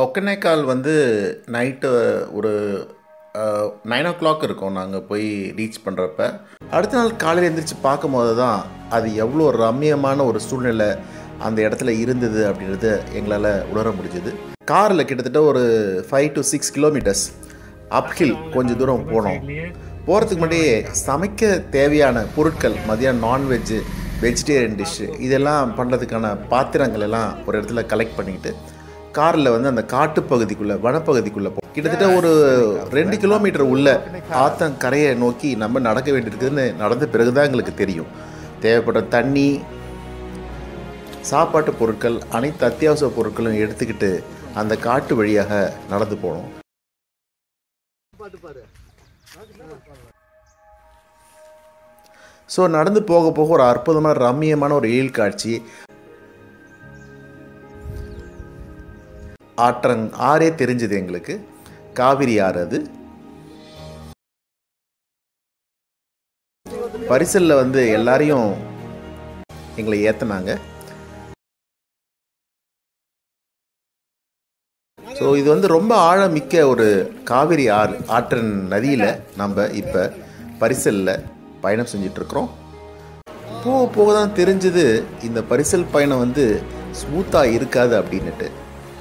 ஒக்கனேக்கால் வந்து நைட்டு ஒரு நைன் ஓ கிளாக் இருக்கும் நாங்கள் போய் ரீச் பண்ணுறப்ப அடுத்த நாள் காலையில் எந்திரிச்சு பார்க்கும்போது தான் அது எவ்வளோ ரம்மியமான ஒரு சூழ்நிலை அந்த இடத்துல இருந்தது அப்படின்றத எங்களால் உணர முடிஞ்சுது காரில் கிட்டத்தட்ட ஒரு five to six kilometres uphill கொஞ்சம் தூரம் போனோம் போகிறதுக்கு முன்னாடியே சமைக்க தேவையான பொருட்கள் மதியம் நான்வெஜ்ஜு வெஜிடேரியன் டிஷ்ஷு இதெல்லாம் பண்ணுறதுக்கான பாத்திரங்கள் எல்லாம் ஒரு இடத்துல கலெக்ட் பண்ணிக்கிட்டு காரில் வந்து அந்த காட்டுப்பகுதிக்குள்ளே வனப்பகுதிக்குள்ளே போ கிட்டத்தட்ட ஒரு ரெண்டு கிலோமீட்டர் உள்ள ஆத்தங்கரையை நோக்கி நம்ம நடக்க வேண்டியிருக்குதுன்னு நடந்த பிறகு தான் எங்களுக்கு தெரியும் தேவைப்பட்ட தண்ணி சாப்பாட்டு பொருட்கள் அனைத்து அத்தியாவசிய பொருட்களும் எடுத்துக்கிட்டு அந்த காட்டு வழியாக நடந்து போனோம் ஸோ நடந்து போக போக ஒரு அற்புதமான ரம்மியமான ஒரு எழில் காட்சி ஆற்றங் ஆறே தெரிஞ்சது எங்களுக்கு காவிரி ஆறு அது பரிசலில் வந்து எல்லாரையும் எங்களை ஏற்றினாங்க ஸோ இது வந்து ரொம்ப ஆழமிக்க ஒரு காவிரி ஆறு ஆற்றன் நதியில் நம்ம இப்போ பரிசலில் பயணம் செஞ்சிட்ருக்குறோம் போக போக தான் தெரிஞ்சது இந்த பரிசல் பயணம் வந்து ஸ்மூத்தாக இருக்காது அப்படின்னுட்டு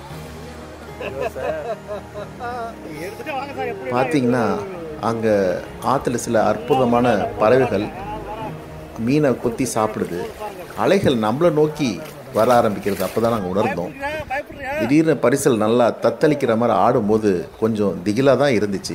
பார்த்தீங்கன்னா அங்கே ஆற்றுல சில அற்புதமான பறவைகள் மீனை கொத்தி சாப்பிடுது அலைகள் நம்மளை நோக்கி வர ஆரம்பிக்கிறது அப்போ தான் நாங்கள் உணர்ந்தோம் திடீர்னு பரிசல் நல்லா தத்தளிக்கிற மாதிரி ஆடும்போது கொஞ்சம் திகிலாக தான் இருந்துச்சு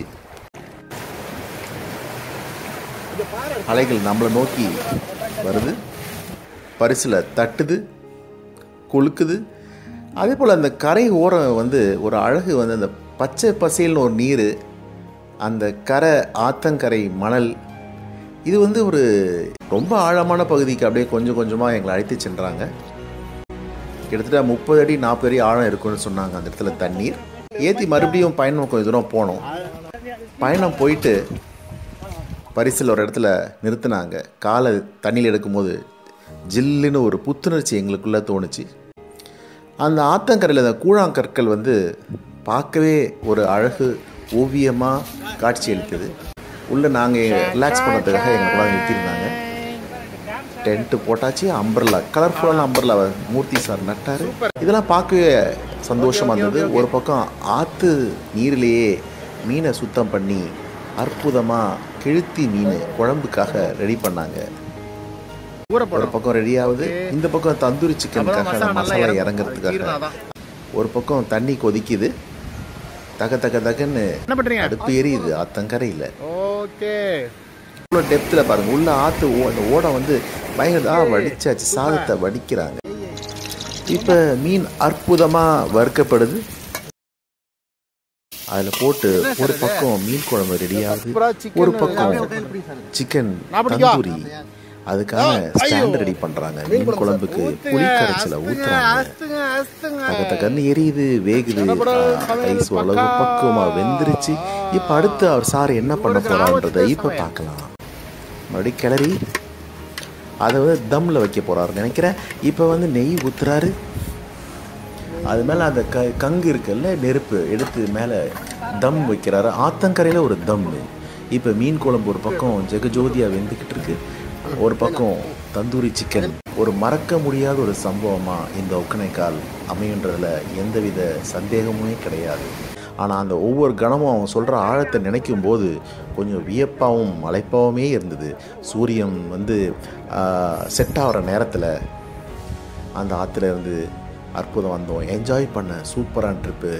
அலைகள் நம்மளை நோக்கி வருது பரிசில் தட்டுது கொழுக்குது அதே போல் அந்த கரை ஓரம் வந்து ஒரு அழகு வந்து அந்த பச்சை பசேல்னு ஒரு நீர் அந்த கரை ஆத்தங்கரை மணல் இது வந்து ஒரு ரொம்ப ஆழமான பகுதிக்கு அப்படியே கொஞ்சம் கொஞ்சமாக எங்களை அழைத்து சென்றாங்க கிட்டத்தட்ட முப்பது அடி நாற்பது அடி ஆழம் இருக்குன்னு சொன்னாங்க அந்த இடத்துல தண்ணீர் ஏற்றி மறுபடியும் பயணம் கொஞ்சம் தூரம் போனோம் பயணம் போயிட்டு பரிசில் ஒரு இடத்துல நிறுத்தினாங்க காலை தண்ணியில் எடுக்கும்போது ஜில்லுன்னு ஒரு புத்துணர்ச்சி எங்களுக்குள்ளே தோணுச்சு அந்த ஆத்தங்கரையில் அந்த கூழாங்கற்கள் வந்து பார்க்கவே ஒரு அழகு ஓவியமாக காட்சி அளிக்குது உள்ளே நாங்கள் ரிலாக்ஸ் பண்ணுறதுக்காக எங்கள் கூட நிறுத்தியிருந்தாங்க டென்ட்டு போட்டாச்சு அம்பர்லா கலர்ஃபுல்லான அம்பர்லா மூர்த்தி சார் நட்டார் இதெல்லாம் பார்க்கவே சந்தோஷமாக இருந்தது ஒரு பக்கம் ஆற்று நீரிலேயே மீனை சுத்தம் பண்ணி அற்புதமாக கிழுத்தி மீன் குழம்புக்காக ரெடி பண்ணாங்க ஒரு பக்கம் ரெடி ஆகுது இந்த பக்கம் தந்தூரி சிக்கனுக்காக அந்த மசாலா இறங்குறதுக்காக ஒரு பக்கம் தண்ணி கொதிக்குது தக தக தகன்னு என்ன பண்றீங்க அடுப்பு எரியுது ஆத்தங்கரையில் ஓகே இவ்வளோ டெப்த்தில் பாருங்க உள்ள ஆற்று ஓ அந்த ஓடம் வந்து பயங்கர வடிச்சாச்சு சாதத்தை வடிக்கிறாங்க இப்போ மீன் அற்புதமாக வறுக்கப்படுது அதில் போட்டு ஒரு பக்கம் மீன் குழம்பு ரெடி ஆகுது ஒரு பக்கம் சிக்கன் தந்தூரி அதுக்கான ஸ்டாண்ட் ரெடி பண்ணுறாங்க மீன் குழம்புக்கு புளி கரைச்சலை ஊற்றுறாங்க அஸ்துங்க அஸ்துங்க தக தகன்னு எரியுது வேகுது ரைஸ் ஓரளவு பக்குவமா வெந்துருச்சு இப்போ அடுத்து அவர் சார் என்ன பண்ண போறான்றதை இப்போ பார்க்கலாம் மறுபடியும் கிளறி அதை வந்து தம்மில் வைக்க போறாரு நினைக்கிறேன் இப்போ வந்து நெய் ஊத்துறாரு அது மேலே அந்த க கங்கு இருக்குல்ல நெருப்பு எடுத்து மேலே தம் வைக்கிறாரு ஆத்தங்கரையில் ஒரு தம் இப்போ மீன் குழம்பு ஒரு பக்கம் ஜெகஜோதியாக வெந்துக்கிட்டு இருக்கு ஒரு பக்கம் தந்தூரி சிக்கன் ஒரு மறக்க முடியாத ஒரு சம்பவமாக இந்த ஒக்கனைக்கால் அமையுன்றதுல எந்தவித சந்தேகமுமே கிடையாது ஆனால் அந்த ஒவ்வொரு கணமும் அவங்க சொல்கிற ஆழத்தை நினைக்கும் போது கொஞ்சம் வியப்பாகவும் மலைப்பாவுமே இருந்தது சூரியன் வந்து செட் ஆகிற நேரத்தில் அந்த ஆற்றுல இருந்து அற்புதம் வந்தோம் என்ஜாய் பண்ண சூப்பரான ட்ரிப்பு